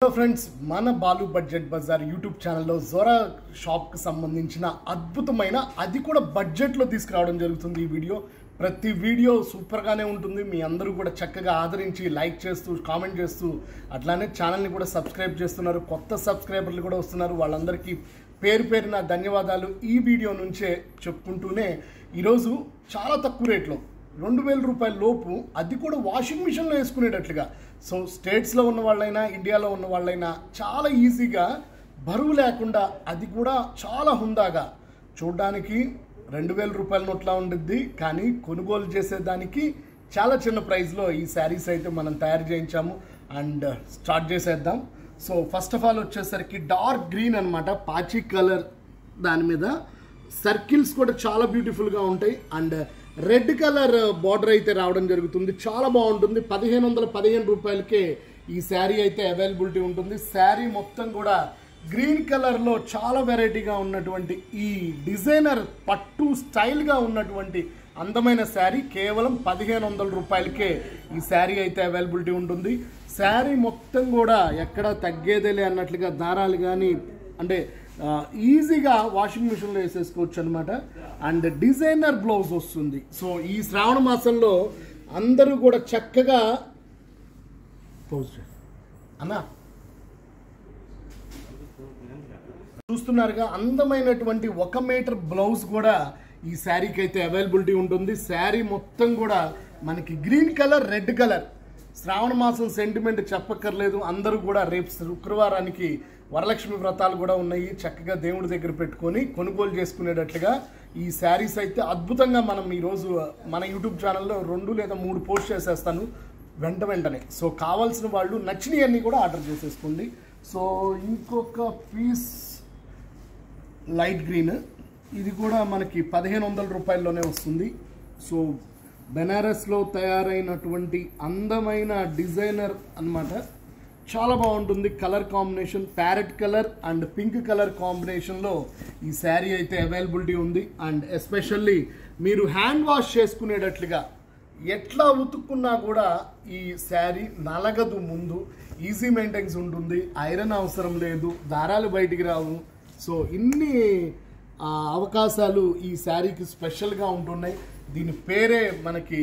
Hello friends మన Balu budget bazaar YouTube ఛానల్లో జోరా షాప్కి సంబంధించిన అద్భుతమైన అది కూడా బడ్జెట్లో తీసుకురావడం జరుగుతుంది ఈ వీడియో ప్రతి వీడియో సూపర్గానే ఉంటుంది మీ అందరూ కూడా చక్కగా ఆదరించి లైక్ చేస్తూ కామెంట్ చేస్తూ అట్లానే ఛానల్ని కూడా సబ్స్క్రైబ్ చేస్తున్నారు కొత్త సబ్స్క్రైబర్లు కూడా వస్తున్నారు వాళ్ళందరికీ పేరు పేరున ధన్యవాదాలు ఈ వీడియో నుంచే చెప్పుకుంటూనే ఈరోజు చాలా తక్కువ రేట్లో రెండు వేల రూపాయల లోపు అది కూడా వాషింగ్ మిషన్లో వేసుకునేటట్లుగా సో స్టేట్స్లో ఉన్న వాళ్ళైనా ఇండియాలో ఉన్న వాళ్ళైనా చాలా ఈజీగా బరువు లేకుండా అది కూడా చాలా హుందాగా చూడడానికి రెండు వేల రూపాయల నోట్లా ఉండిద్ది కానీ కొనుగోలు చేసేదానికి చాలా చిన్న ప్రైస్లో ఈ శారీస్ అయితే మనం తయారు చేయించాము అండ్ స్టార్ట్ చేసేద్దాం సో ఫస్ట్ ఆఫ్ ఆల్ వచ్చేసరికి డార్క్ గ్రీన్ అనమాట పాచి కలర్ దాని మీద సర్కిల్స్ కూడా చాలా బ్యూటిఫుల్గా ఉంటాయి అండ్ రెడ్ కలర్ బార్డర్ అయితే రావడం జరుగుతుంది చాలా బాగుంటుంది పదిహేను వందల పదిహేను రూపాయలకే ఈ శారీ అయితే అవైలబిలిటీ ఉంటుంది శారీ మొత్తం కూడా గ్రీన్ కలర్లో చాలా వెరైటీగా ఉన్నటువంటి ఈ డిజైనర్ పట్టు స్టైల్గా ఉన్నటువంటి అందమైన శారీ కేవలం పదిహేను వందల రూపాయలకే ఈ శారీ అయితే అవైలబిలిటీ ఉంటుంది శారీ మొత్తం కూడా ఎక్కడ తగ్గేదేలే అన్నట్లుగా దారాలు కానీ అంటే ఆ, ఈజీగా వాషింగ్ మిషన్లో వేసేసుకోవచ్చు అనమాట అండ్ డిజైనర్ బ్లౌజ్ వస్తుంది సో ఈ శ్రావణ మాసంలో అందరూ కూడా చక్కగా పౌజ్ చేయి. అన్నా చూస్తున్నారుగా అందమైనటువంటి ఒక మీటర్ బ్లౌజ్ కూడా ఈ శారీకి అయితే అవైలబిలిటీ ఉంటుంది శారీ మొత్తం కూడా మనకి గ్రీన్ కలర్ రెడ్ కలర్ శ్రావణ మాసం సెంటిమెంట్ చెప్పక్కర్లేదు అందరూ కూడా రేపు శుక్రవారానికి వరలక్ష్మి వ్రతాలు కూడా ఉన్నాయి చక్కగా దేవుడి దగ్గర పెట్టుకొని కొనుగోలు చేసుకునేటట్లుగా ఈ శారీస్ అయితే అద్భుతంగా మనం ఈరోజు మన యూట్యూబ్ ఛానల్లో రెండు లేదా మూడు పోస్ట్ చేసేస్తాను వెంట వెంటనే సో కావాల్సిన వాళ్ళు నచ్చినవన్నీ కూడా ఆర్డర్ చేసేసుకోండి సో ఇంకొక పీస్ లైట్ గ్రీన్ ఇది కూడా మనకి పదిహేను వందల రూపాయల్లోనే వస్తుంది సో బెనారస్లో తయారైనటువంటి అందమైన డిజైనర్ అన్నమాట చాలా బాగుంటుంది colour combination parrot colour and pink colour కాంబినేషన్లో ఈ శారీ అయితే అవైలబిలిటీ ఉంది అండ్ ఎస్పెషల్లీ మీరు హ్యాండ్ వాష్ చేసుకునేటట్లుగా ఎట్లా ఉతుక్కున్నా కూడా ఈ శారీ నలగదు ముందు ఈజీ మెయింటెన్స్ ఉంటుంది ఐరన్ అవసరం లేదు దారాలు బయటికి రావు సో ఇన్ని ఆ, అవకాశాలు ఈ శారీకి స్పెషల్గా ఉంటున్నాయి దీని పేరే మనకి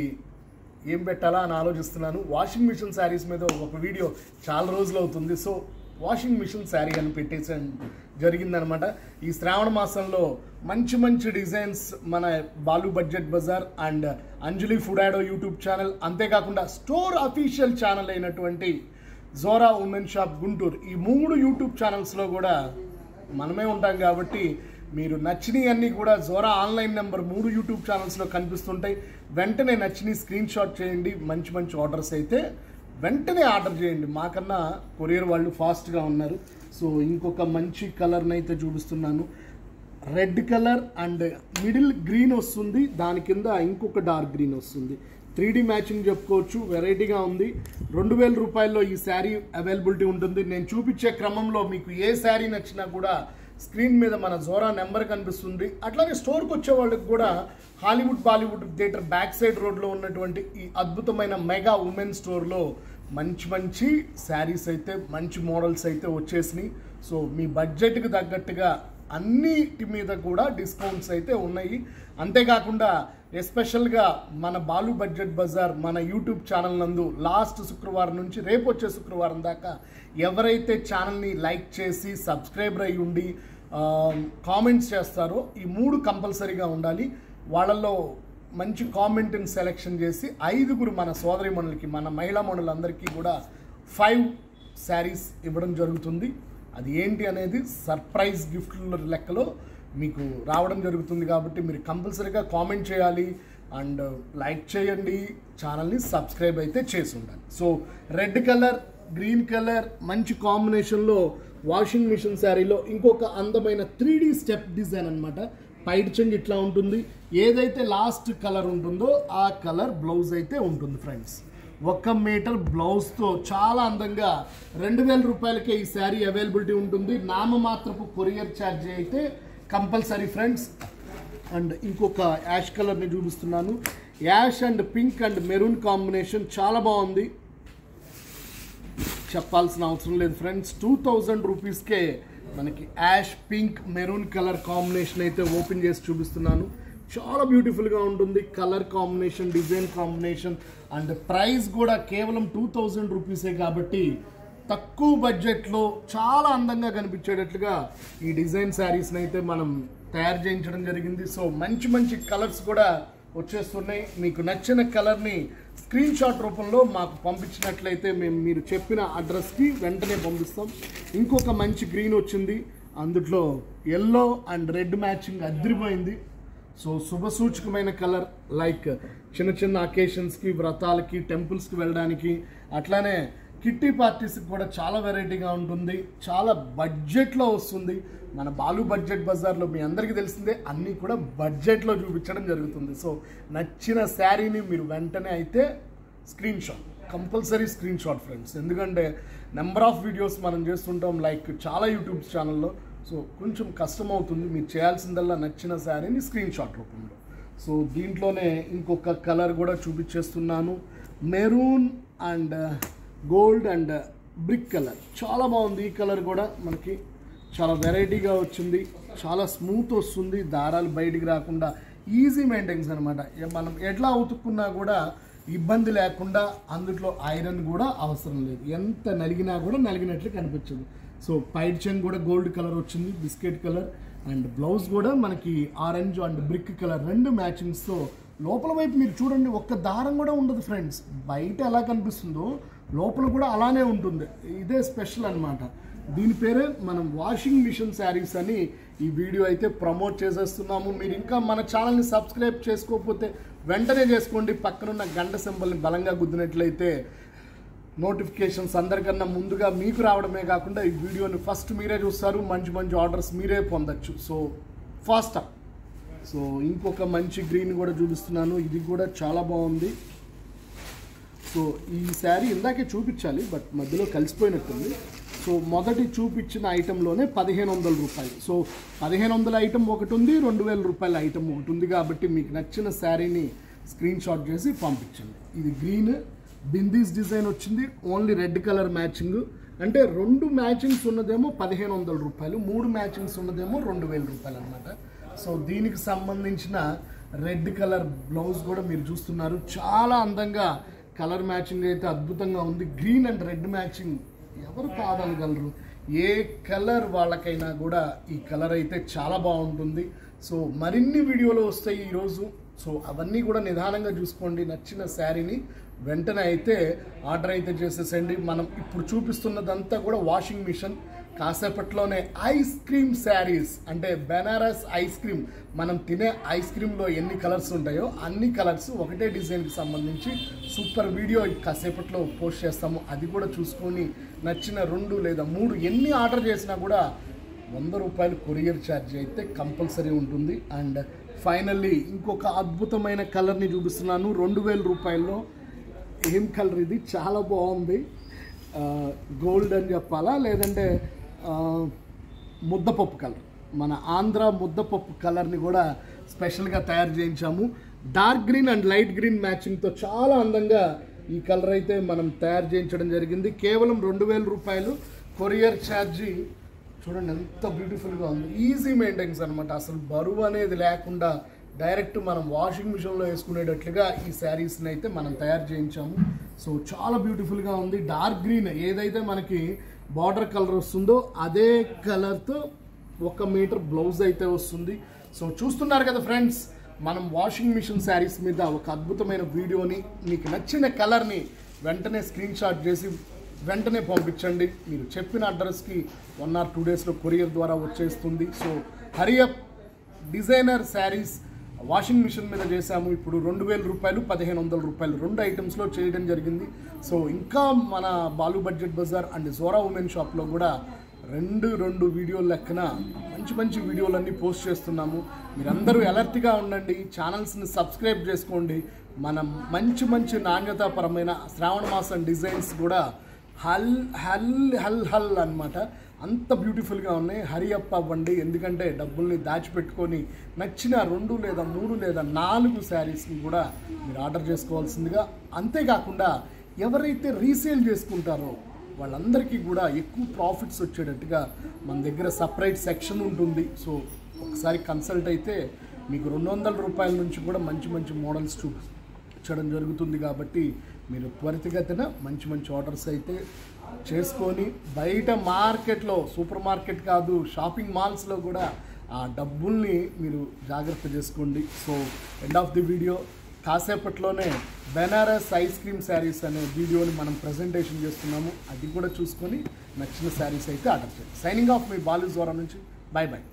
ఏం పెట్టాలా అని ఆలోచిస్తున్నాను వాషింగ్ మిషన్ శారీస్ మీద ఒక వీడియో చాలా రోజులు అవుతుంది సో వాషింగ్ మిషన్ శారీ అని పెట్టేసి జరిగిందనమాట ఈ శ్రావణ మాసంలో మంచి మంచి డిజైన్స్ మన Balu budget Bazaar and Anjali food యాడో యూట్యూబ్ ఛానల్ అంతేకాకుండా స్టోర్ అఫీషియల్ ఛానల్ అయినటువంటి జోరా ఉమెన్ షాప్ గుంటూరు ఈ మూడు యూట్యూబ్ ఛానల్స్లో కూడా మనమే ఉంటాం కాబట్టి మీరు నచ్చినవన్నీ కూడా జోరా ఆన్లైన్ నెంబర్ మూడు యూట్యూబ్ ఛానల్స్లో కనిపిస్తుంటాయి వెంటనే నచ్చినవి స్క్రీన్ షాట్ చేయండి మంచి మంచి ఆర్డర్స్ అయితే వెంటనే ఆర్డర్ చేయండి మాకన్నా కొరియర్ వాళ్ళు ఫాస్ట్గా ఉన్నారు సో ఇంకొక మంచి కలర్ని అయితే చూపిస్తున్నాను red colour and middle green వస్తుంది దాని కింద ఇంకొక డార్క్ గ్రీన్ వస్తుంది త్రీ డి మ్యాచింగ్ చెప్పుకోవచ్చు వెరైటీగా ఉంది రెండు వేల రూపాయల్లో ఈ శారీ అవైలబిలిటీ ఉంటుంది నేను చూపించే క్రమంలో మీకు ఏ శారీ నచ్చినా కూడా స్క్రీన్ మీద మన జోరా నెంబర్ కనిపిస్తుంది అట్లానే స్టోర్కి వచ్చే వాళ్ళకి కూడా Hollywood Bollywood theatre back side రోడ్లో ఉన్నటువంటి ఈ అద్భుతమైన మెగా ఉమెన్ స్టోర్లో మంచి మంచి శారీస్ అయితే మంచి మోడల్స్ అయితే వచ్చేసినాయి సో మీ బడ్జెట్కి తగ్గట్టుగా అన్నిటి మీద కూడా డిస్కౌంట్స్ అయితే ఉన్నాయి అంతేకాకుండా ఎస్పెషల్గా మన బాలు బడ్జెట్ బజార్ మన యూట్యూబ్ ఛానల్ నందు లాస్ట్ శుక్రవారం నుంచి రేపు వచ్చే శుక్రవారం దాకా ఎవరైతే ఛానల్ని లైక్ చేసి సబ్స్క్రైబర్ అయి ఉండి కామెంట్స్ చేస్తారో ఈ మూడు కంపల్సరీగా ఉండాలి వాళ్ళల్లో మంచి కామెంట్ని సెలెక్షన్ చేసి ఐదుగురు మన సోదరి మనులకి మన మహిళా మనులందరికీ కూడా ఫైవ్ శారీస్ ఇవ్వడం జరుగుతుంది అది ఏంటి అనేది సర్ప్రైజ్ గిఫ్ట్ల లెక్కలో మీకు రావడం జరుగుతుంది కాబట్టి మీరు కంపల్సరీగా కామెంట్ చేయాలి అండ్ లైక్ చేయండి ఛానల్ని సబ్స్క్రైబ్ అయితే చేసి ఉండాలి so red colour green colour మంచి కాంబినేషన్లో వాషింగ్ మిషన్ శారీలో ఇంకొక అందమైన త్రీ స్టెప్ డిజైన్ అనమాట పైట్ చెంజ్ ఇట్లా ఉంటుంది ఏదైతే లాస్ట్ కలర్ ఉంటుందో ఆ కలర్ బ్లౌజ్ అయితే ఉంటుంది ఫ్రెండ్స్ ఒక్క మీటర్ బ్లౌజ్తో చాలా అందంగా రెండు వేల రూపాయలకే ఈ శారీ అవైలబిలిటీ ఉంటుంది నామమాత్రపు కొరియర్ ఛార్జ్ అయితే కంపల్సరీ ఫ్రెండ్స్ అండ్ ఇంకొక యాష్ కలర్ని చూపిస్తున్నాను ash and pink and maroon combination చాలా బాగుంది చెప్పాల్సిన అవసరం లేదు ఫ్రెండ్స్ టూ థౌజండ్ రూపీస్కే మనకి ash pink maroon colour combination అయితే ఓపెన్ చేసి చూపిస్తున్నాను చాలా బ్యూటిఫుల్గా ఉంటుంది colour combination design combination and price కూడా కేవలం టూ థౌజండ్ రూపీసే కాబట్టి తక్కువ బడ్జెట్లో చాలా అందంగా కనిపించేటట్లుగా ఈ డిజైన్ శారీస్ని అయితే మనం తయారు చేయించడం జరిగింది సో మంచి మంచి కలర్స్ కూడా వచ్చేస్తున్నాయి మీకు నచ్చిన కలర్ని స్క్రీన్ షాట్ రూపంలో మాకు పంపించినట్లయితే మేము మీరు చెప్పిన అడ్రస్కి వెంటనే పంపిస్తాం ఇంకొక మంచి గ్రీన్ వచ్చింది అందులో ఎల్లో అండ్ రెడ్ మ్యాచింగ్ అదిరిపోయింది సో శుభ సూచకమైన కలర్ లైక్ చిన్న చిన్న అకేషన్స్కి వ్రతాలకి టెంపుల్స్కి వెళ్ళడానికి అట్లానే కిట్టి పార్టీస్కి కూడా చాలా వెరైటీగా ఉంటుంది చాలా బడ్జెట్లో వస్తుంది మన బాలు బడ్జెట్ బజార్లో మీ అందరికీ తెలిసిందే అన్నీ కూడా బడ్జెట్లో చూపించడం జరుగుతుంది సో నచ్చిన శారీని మీరు వెంటనే అయితే screenshot compulsory screenshot friends ఎందుకంటే నెంబర్ ఆఫ్ వీడియోస్ మనం చేస్తుంటాం లైక్ చాలా యూట్యూబ్ ఛానల్లో సో కొంచెం కష్టం అవుతుంది మీరు చేయాల్సిందల్లా నచ్చిన శారీని స్క్రీన్ షాట్ రూపంలో సో దీంట్లోనే ఇంకొక కలర్ కూడా చూపించేస్తున్నాను maroon and gold and brick colour చాలా బాగుంది ఈ కలర్ కూడా మనకి చాలా వెరైటీగా వచ్చింది చాలా స్మూత్ వస్తుంది దారాలు బయటికి రాకుండా ఈజీ మెయింటెన్స్ అనమాట మనం ఎట్లా ఉతుక్కున్నా కూడా ఇబ్బంది లేకుండా అందులో ఐరన్ కూడా అవసరం లేదు ఎంత నలిగినా కూడా నలిగినట్లు కనిపించదు సో పైడ్ చెంగ్ కూడా గోల్డ్ కలర్ వచ్చింది బిస్కెట్ కలర్ అండ్ బ్లౌజ్ కూడా మనకి ఆరెంజ్ అండ్ బ్రిక్ కలర్ రెండు మ్యాచింగ్స్తో లోపల వైపు మీరు చూడండి ఒక్క దారం కూడా ఉండదు ఫ్రెండ్స్ బయట ఎలా కనిపిస్తుందో లోపల కూడా అలానే ఉంటుంది ఇదే స్పెషల్ అన్నమాట దీని పేరే మనం వాషింగ్ మిషన్ శారీస్ అని ఈ వీడియో అయితే ప్రమోట్ చేసేస్తున్నాము మీరు ఇంకా మన ఛానల్ని సబ్స్క్రైబ్ చేసుకోకపోతే వెంటనే చేసుకోండి పక్కనున్న గంట సింబల్ని బలంగా గుద్దినట్లయితే నోటిఫికేషన్స్ అందరికన్నా ముందుగా మీకు రావడమే కాకుండా ఈ వీడియోని ఫస్ట్ మీరే చూస్తారు మంచి మంచి ఆర్డర్స్ మీరే పొందొచ్చు సో ఫాస్ట్ అప్ సో ఇంకొక మంచి గ్రీన్ కూడా చూపిస్తున్నాను ఇది కూడా చాలా బాగుంది సో ఈ శారీ ఇందాకే చూపించాలి బట్ మధ్యలో కలిసిపోయినట్టుంది సో మొదటి చూపించిన ఐటెంలోనే పదిహేను వందల రూపాయలు సో పదిహేను వందల ఐటెం ఒకటి ఉంది రెండు వేల రూపాయల ఐటెం ఒకటి ఉంది కాబట్టి మీకు నచ్చిన శారీని స్క్రీన్ షాట్ చేసి పంపించండి ఇది గ్రీన్ బిందీస్ డిజైన్ వచ్చింది ఓన్లీ రెడ్ కలర్ మ్యాచింగ్ అంటే రెండు మ్యాచింగ్స్ ఉన్నదేమో పదిహేను వందల రూపాయలు మూడు మ్యాచింగ్స్ ఉన్నదేమో రెండు వేల రూపాయలు అనమాట సో దీనికి సంబంధించిన రెడ్ కలర్ బ్లౌజ్ కూడా మీరు చూస్తున్నారు చాలా అందంగా కలర్ మ్యాచింగ్ అయితే అద్భుతంగా ఉంది గ్రీన్ అండ్ రెడ్ మ్యాచింగ్ ఎవరు కాదనగలరు ఏ కలర్ వాళ్ళకైనా కూడా ఈ కలర్ అయితే చాలా బాగుంటుంది సో మరిన్ని వీడియోలు వస్తాయి ఈరోజు సో అవన్నీ కూడా నిదానంగా చూసుకోండి నచ్చిన శారీని వెంటనే అయితే ఆర్డర్ అయితే చేసేసండి మనం ఇప్పుడు చూపిస్తున్నదంతా కూడా వాషింగ్ మిషన్ కాసేపట్లోనే ఐస్ క్రీమ్ శారీస్ అంటే బెనారస్ ఐస్ క్రీమ్ మనం తినే ఐస్ క్రీమ్లో ఎన్ని కలర్స్ ఉంటాయో అన్ని కలర్స్ ఒకటే డిజైన్కి సంబంధించి సూపర్ వీడియో కాసేపట్లో పోస్ట్ చేస్తాము అది కూడా చూసుకొని నచ్చిన రెండు లేదా మూడు ఎన్ని ఆర్డర్ చేసినా కూడా వంద రూపాయలు కొరియర్ ఛార్జ్ అయితే కంపల్సరీ ఉంటుంది అండ్ ఫైనల్లీ ఇంకొక అద్భుతమైన కలర్ని చూపిస్తున్నాను రెండు వేల రూపాయల్లో ఏం కలర్ ఇది చాలా బాగుంది గోల్డ్ అని చెప్పాలా లేదంటే ఆ, ముద్దపప్పు కలర్ మన ఆంధ్ర ముద్దపప్పు కలర్ని కూడా స్పెషల్గా తయారు చేయించాము dark green and light green మ్యాచింగ్తో చాలా అందంగా ఈ కలర్ అయితే మనం తయారు చేయించడం జరిగింది కేవలం రెండు వేల రూపాయలు కొరియర్ ఛార్జీ చూడండి ఎంత బ్యూటిఫుల్గా ఉంది ఈజీ మెయింటెన్స్ అనమాట అసలు బరువు అనేది లేకుండా డైరెక్ట్ మనం వాషింగ్ మిషన్లో వేసుకునేటట్లుగా ఈ శారీస్ని అయితే మనం తయారు చేయించాము సో చాలా బ్యూటిఫుల్గా ఉంది డార్క్ గ్రీన్ ఏదైతే మనకి బార్డర్ కలర్ వస్తుందో అదే కలర్తో ఒక మీటర్ బ్లౌజ్ అయితే వస్తుంది సో చూస్తున్నారు కదా ఫ్రెండ్స్ మనం వాషింగ్ మిషన్ శారీస్ మీద ఒక అద్భుతమైన వీడియోని మీకు నచ్చిన కలర్ని వెంటనే స్క్రీన్ షాట్ చేసి వెంటనే పంపించండి మీరు చెప్పిన అడ్రస్కి వన్ ఆర్ టూ డేస్లో కొరియర్ ద్వారా వచ్చేస్తుంది so hurry up designer saris washing machine మీద చేశాము ఇప్పుడు రెండు వేల రూపాయలు పదిహేను వందల రూపాయలు రెండు ఐటమ్స్లో చేయడం జరిగింది సో ఇంకా మన Balu budget Bazaar and Zora women షాప్లో కూడా రెండు రెండు వీడియోల లెక్కన మంచి మంచి వీడియోలన్నీ పోస్ట్ చేస్తున్నాము మీరందరూ అలర్ట్గా ఉండండి ఛానల్స్ని సబ్స్క్రైబ్ చేసుకోండి మనం మంచి మంచి నాణ్యతాపరమైన శ్రావణ మాసం డిజైన్స్ కూడా హల్ హల్ హల్ హల్ అన్నమాట అంత బ్యూటిఫుల్గా ఉన్నాయి హరి అప్ అవ్వండి ఎందుకంటే డబ్బుల్ని దాచిపెట్టుకొని నచ్చిన రెండు లేదా మూడు లేదా నాలుగు శారీస్ని కూడా మీరు ఆర్డర్ చేసుకోవాల్సిందిగా అంతేకాకుండా ఎవరైతే రీసేల్ చేసుకుంటారో వాళ్ళందరికీ కూడా ఎక్కువ ప్రాఫిట్స్ వచ్చేటట్టుగా మన దగ్గర సపరేట్ సెక్షన్ ఉంటుంది సో ఒకసారి కన్సల్ట్ అయితే మీకు రెండు వందల రూపాయల నుంచి కూడా మంచి మంచి మోడల్స్ చూపించడం జరుగుతుంది కాబట్టి మీరు త్వరితగతిన మంచి మంచి ఆర్డర్స్ అయితే చేసుకొని బయట మార్కెట్లో సూపర్ మార్కెట్ కాదు షాపింగ్ మాల్స్లో కూడా ఆ డబ్బుల్ని మీరు జాగ్రత్త చేసుకోండి so end of the video కాసేపట్లోనే బెనారస్ ఐస్ క్రీమ్ శారీస్ అనే వీడియోని మనం ప్రజెంటేషన్ చేస్తున్నాము అది కూడా చూసుకొని నచ్చిన శారీస్ అయితే ఆర్డర్ చేయండి సైనింగ్ ఆఫ్ మీ బాలు ద్వారా నుంచి బాయ్ బాయ్